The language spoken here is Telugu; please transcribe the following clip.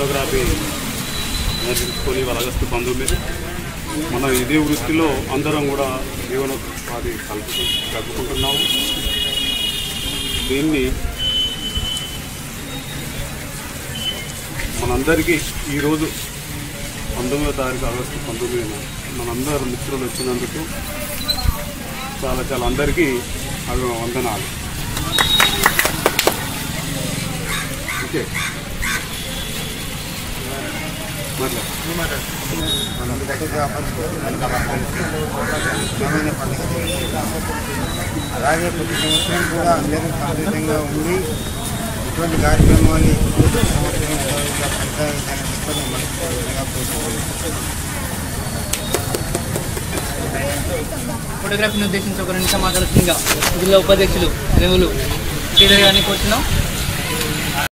ఫోటోగ్రఫీ నేర్చుకుని వాళ్ళ ఆగస్టు పంతొమ్మిది మనం ఇదే వృత్తిలో అందరం కూడా జీవనోపాధి కలుపు కలుపుకుంటున్నాము దీన్ని మనందరికీ ఈరోజు పంతొమ్మిదో తారీఖు ఆగస్టు పంతొమ్మిదిన మనందరూ మిత్రులు వచ్చినందుకు చాలా చాలా అందరికీ అవి వందనాలు ఓకే మాట్లాడు మన ఫోటోగ్రాఫర్స్ బలమైన పండుగ అలాగే ప్రతి సంవత్సరం కూడా అందరూ సంతోషంగా ఉండి ఇటువంటి కార్యక్రమాన్ని ప్రతి సంవత్సరం యథావిధిగా కొనసాగించాలని చెప్పని మనస్ఫూర్తిగా కోరుకుంటున్నాను ఫోటోగ్రఫీని ఉద్దేశించి ఒక నిమిషం మాట్లాడుతుందిగా జిల్లా ఉపాధ్యక్షులు రేవులు శ్రీధర్ గారిని కోరుతున్నాం